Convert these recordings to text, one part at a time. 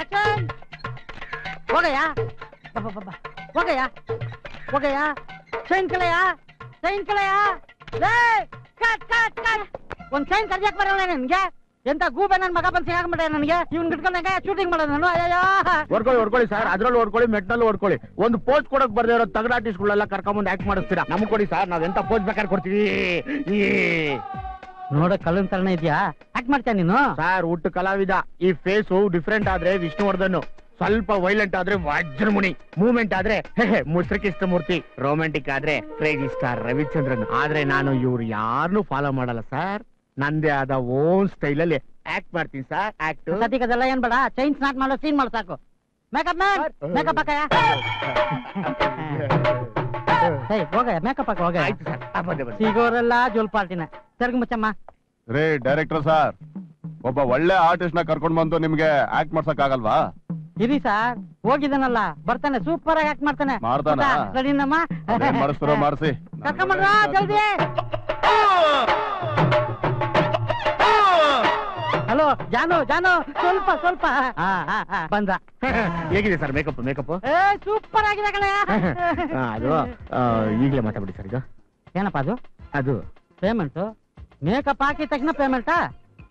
Chain ಹೋಗಯ್ಯ ಬಾ ಹೋಗಯ್ಯ ಹೋಗಯ್ಯ chain ಕಳೆಯ chain ಕಳೆಯ ಲೇ ಕಟ್ ಕಟ್ ಕಟ್ ಒಂದ್ ಚೈನ್ ಕರ್ಜಕ್ ಬರಲ್ಲ ನನ್ಗೆ ಎಂತ ಗೂಬೆ ನನ್ ಮಗ ಬಂದ್ ಸಿಗಾಕ್ಬಿಟ್ಟೆ ನನಗೆ ಇವ್ನ್ ಗಿಟ್ಕೊಂಡಂಗೆ ಶೂಟಿಂಗ್ ಮಾಡೋದು ನಾನು ಅಯ್ಯೋ ಹೊಡ್ಕೊಳ್ಳಿ ಹೊಡ್ಕೊಳ್ಳಿ ಸರ್ ಅದ್ರಲ್ಲೂ ಹೊಡ್ಕೊಳ್ಳಿ ಮೆಟ್ನಲ್ಲೂ ಹೊಡ್ಕೊಳ್ಳಿ ಒಂದು ಪೋಸ್ಟ್ ಕೊಡಕ್ ಬರ್ದೇ ಇರೋ ತಗಡ ಆರ್ಟಿಸ್ಟ್ಗಳೆಲ್ಲ ಕರ್ಕೊಂಬಂದು ಆಕ್ಟ್ ಮಾಡಿಸ್ತೀರಾ ನಮ್ಗೆ ಕೊಡಿ ಸರ್ ನಾವ್ ಎಂತ ಪೋಸ್ಟ್ ಬೇಕಾದ್ರೆ ಕೊಡ್ತೀವಿ ಈ ನೋಡ ಕಳ್ಳನ್ ತರಣ ಇದೆಯಾ ಆಕ್ಟ್ ಮಾಡ್ತೀಯ ನೀನು ಸರ್ ಹುಟ್ಟು ಕಲಾವಿದ ಈ ಫೇಸು ಡಿಫ್ರೆಂಟ್ ಆದ್ರೆ ವಿಷ್ಣುವರ್ಧನ್ ಸ್ವಲ್ಪ ವೈಲೆಂಟ್ ಆದ್ರೆ ವಜ್ರಮುನಿ ಮೂವ್ಮೆಂಟ್ ಆದ್ರೆ ಮುಸ್ರಕಿಷ್ಟಮೂರ್ತಿ ರೊಮ್ಯಾಂಟಿಕ್ ಆದ್ರೆ ಕ್ರೇಜಿ ಸ್ಟಾರ್ ರವಿಚಂದ್ರನ್ ಆದ್ರೆ ನಾನು ಇವ್ರು ಯಾರನ್ನೂ ಫಾಲೋ ಮಾಡಲ್ಲ ಸರ್ ನಂದೇ ಆದ ಓನ್ ಸ್ಟೈಲ್ ಅಲ್ಲಿ ಆಕ್ಟ್ ಮಾಡ್ತೀನಿ ಸರ್ ಆಕ್ಟ್ ಸದ್ಯಕ್ಕೆ ಅದೆಲ್ಲ ಏನ್ ಬೇಡ ಚೈನ್ ಸ್ನಾಟ್ ಮಾಡೋ ಸೀನ್ ಮಾಡು ಸಾಕು ಮೇಕಪ್ ಮ್ಯಾನ್ ಮೇಕಪ್ ಹಾಕಯ್ಯ ಏಯ್ ಹೋಗಯ್ಯ ಮೇಕಪ್ ಹಾಕ ಹೋಗಯ್ಯ ಆಯ್ತು ಸರ್ ಆ, ಬಂದೆ ಬಂದೆ ಸಿಗೋರೆಲ್ಲ ಜೋಲ್ ಪಾರ್ಟಿನ ಸರ್ಗ ಮುಚ್ಚಮ್ಮ ರೇ ಡೈರೆಕ್ಟರ್ ಸರ್ ಒಬ್ಬ ಒಳ್ಳೆ ಆರ್ಟಿಸ್ಟ್ ನ ಕರ್ಕೊಂಡ್ ಬಂದು ನಿಮ್ಗೆ ಆಕ್ಟ್ ಮಾಡ್ಸಕ್ ಆಗಲ್ವಾ ಇರಿ ಸರ್ ಹೋಗಿದ್ದಾನಲ್ಲ ಬರ್ತಾನೆ ಸೂಪರ್ ಆಗಿ ಆಕ್ಟ್ ಮಾಡ್ತಾನೆ ಮಾಡ್ತಾನಾ? ಸರಿನಮ್ಮ ಅದೇನ್ ಮಾಡಿಸ್ತಾರೋ ಮಾಡಿಸಿ ಕರ್ಕೊಂಬಂದ್ರ ಜಲ್ದಿ ಹಲೋ ಜಾನು ಜಾನು ಸ್ವಲ್ಪ ಸ್ವಲ್ಪ ಹಾ, ಹಾ, ಹಾ, ಬಂದ ಹೇಗಿದೆ ಸರ್ ಮೇಕಪ್ ಮೇಕಪ್ ಏ ಸೂಪರ್ ಆಗಿದೆ ಕಣಯ್ಯ ಅದು ಆ, ಈಗ್ಲೇ ಮಾತಾಡ್ಬಿಡಿ ಸರ್ ಈಗ ಏನಪ್ಪ ಅದು ಅದು ಪೇಮೆಂಟ್ ಮೇಕಪ್ ಹಾಕಿದ ತಕ್ಷಣ ಪೇಮೆಂಟಾ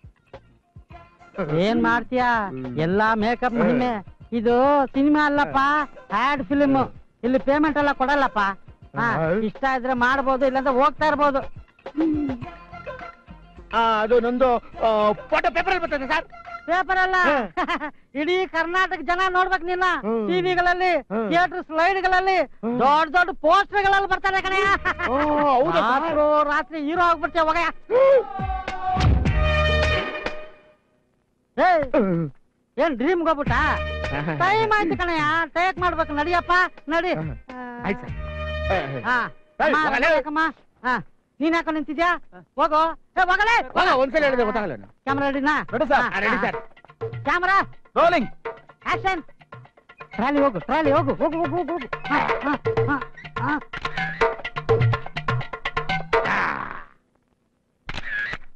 ಏನ್ ಮಾಡ್ತೀಯಾ ಎಲ್ಲಾ ಮೇಕಪ್ ಮಹಿಮೆ ಇದು ಸಿನಿಮಾ ಅಲ್ಲಪ್ಪ ಆಡ್ ಫಿಲ್ಮ್ ಇಲ್ಲಿ ಪೇಮೆಂಟ್ ಎಲ್ಲ ಕೊಡಲ್ಲಪ್ಪ ಹಾ, ಇಷ್ಟ ಇದ್ರೆ ಮಾಡ್ಬೋದು ಇಲ್ಲಾಂದ್ರೆ ಹೋಗ್ತಾ ಇರ್ಬೋದು ಆ, ಅದು ನಂದು ಫೋಟೋ ಪೇಪರ್ ಅಲ್ಲಿ ಬರ್ತದೆ ಸರ್ ಪೇಪರ್ ಅಲ್ಲ ಇಡೀ ಕರ್ನಾಟಕ ಜನ ನೋಡ್ಬೇಕು ನಿನ್ನ ಹ್ಮ್. ಟಿವಿಗಳಲ್ಲಿ ಹ್ಮ್. ಥಿಯೇಟರ್ ಸ್ಲೈಡ್ಗಳಲ್ಲಿ ದೊಡ್ಡ ದೊಡ್ಡ ಪೋಸ್ಟರ್ ಗಳಲ್ಲಿ ಬರ್ತಾರೆ ಕಣಯ್ಯ ಹೌದಾ ಸರ್? ರಾತ್ರೋ ರಾತ್ರಿ ಹೀರೋ ಆಗ್ಬಿಡ್ತೇವೆ ಹೋಗಯ್ಯ ಏಯ್, ಏನ್ ಡ್ರೀಮ್ ಹೋಗ್ಬಿಟ್ಟ ಟೈಮ್ ಆಯ್ತು ಕಣಯ್ಯ ಟೇಕ್ ಮಾಡ್ಬೇಕು ನಡಿಯಪ್ಪ ನಡಿ ಆಯ್ತು ಸರ್ ಹಾ ಏಯ್, ಅಮ್ಮ, ಹೋಗಲೇ. ಯಾಕಮ್ಮ? ಹಾ ನೀನ್ ಯಾಕೆ ನಿಂತಿದ್ಯಾ ಹೋಗು ಏ, ಹೋಗಲೇ ಹೋಗ ಒಂದ್ಸಲ ಹೇಳಿದ್ರೆ ಗೊತ್ತಾಗಲ್ಲ ಕ್ಯಾಮ್ರಾ ರೆಡಿನಾ ready sir ready sir camera rolling action trolley ಹೋಗು ಟ್ರಾಲಿ ಹೋಗು ಹೋಗು ಹೋಗು ಹೋಗು ಹೋಗು ಹಾ, ಹಾ, ಹಾ, ಹಾ.